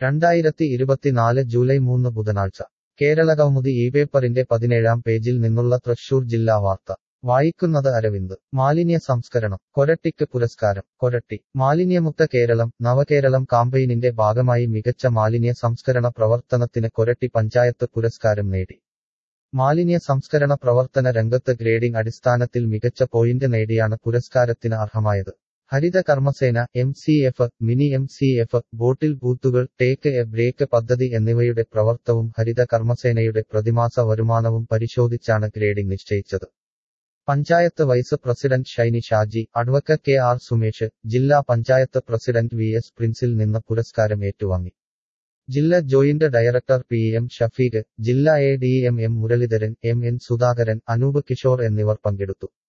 രണ്ടായിരത്തി ഇരുപത്തിനാല് ജൂലൈ മൂന്ന് ബുധനാഴ്ച കേരളകൗമുദി ഈ പേപ്പറിന്റെ പതിനേഴാം പേജിൽ നിന്നുള്ള തൃശൂർ ജില്ലാ വാർത്ത വായിക്കുന്നത് അരവിന്ദ് മാലിന്യ സംസ്കരണം കൊരട്ടിക്ക് പുരസ്കാരം കൊരട്ടി മാലിന്യമുക്ത കേരളം നവകേരളം കാമ്പയിനിന്റെ ഭാഗമായി മികച്ച മാലിന്യ സംസ്കരണ പ്രവർത്തനത്തിന് കൊരട്ടി പഞ്ചായത്ത് പുരസ്കാരം നേടി മാലിന്യ സംസ്കരണ പ്രവർത്തന രംഗത്ത് ഗ്രേഡിംഗ് അടിസ്ഥാനത്തിൽ മികച്ച പോയിന്റ് നേടിയാണ് പുരസ്കാരത്തിന് അർഹമായത് ഹരിത കർമ്മസേന M C F mini M C F bottle ബൂത്തുകൾ ടേക്ക് എ ബ്രേക്ക് പദ്ധതി എന്നിവയുടെ പ്രവർത്തവും ഹരിത കർമ്മസേനയുടെ പ്രതിമാസ വരുമാനവും പരിശോധിച്ചാണ് ഗ്രേഡിംഗ് നിശ്ചയിച്ചത് panchayat vice president Shiny Shaji advocate K R Sumesh ജില്ലാ പഞ്ചായത്ത് പ്രസിഡന്റ് വി എസ് പ്രിൻസിൽ നിന്ന് പുരസ്കാരം ഏറ്റുവാങ്ങി ജില്ലാ joint director P M Shafeeq ജില്ലാ A D M M Muraleedharan M N Sudhakaran Anoop Kishore എന്നിവർ പങ്കെടുത്തു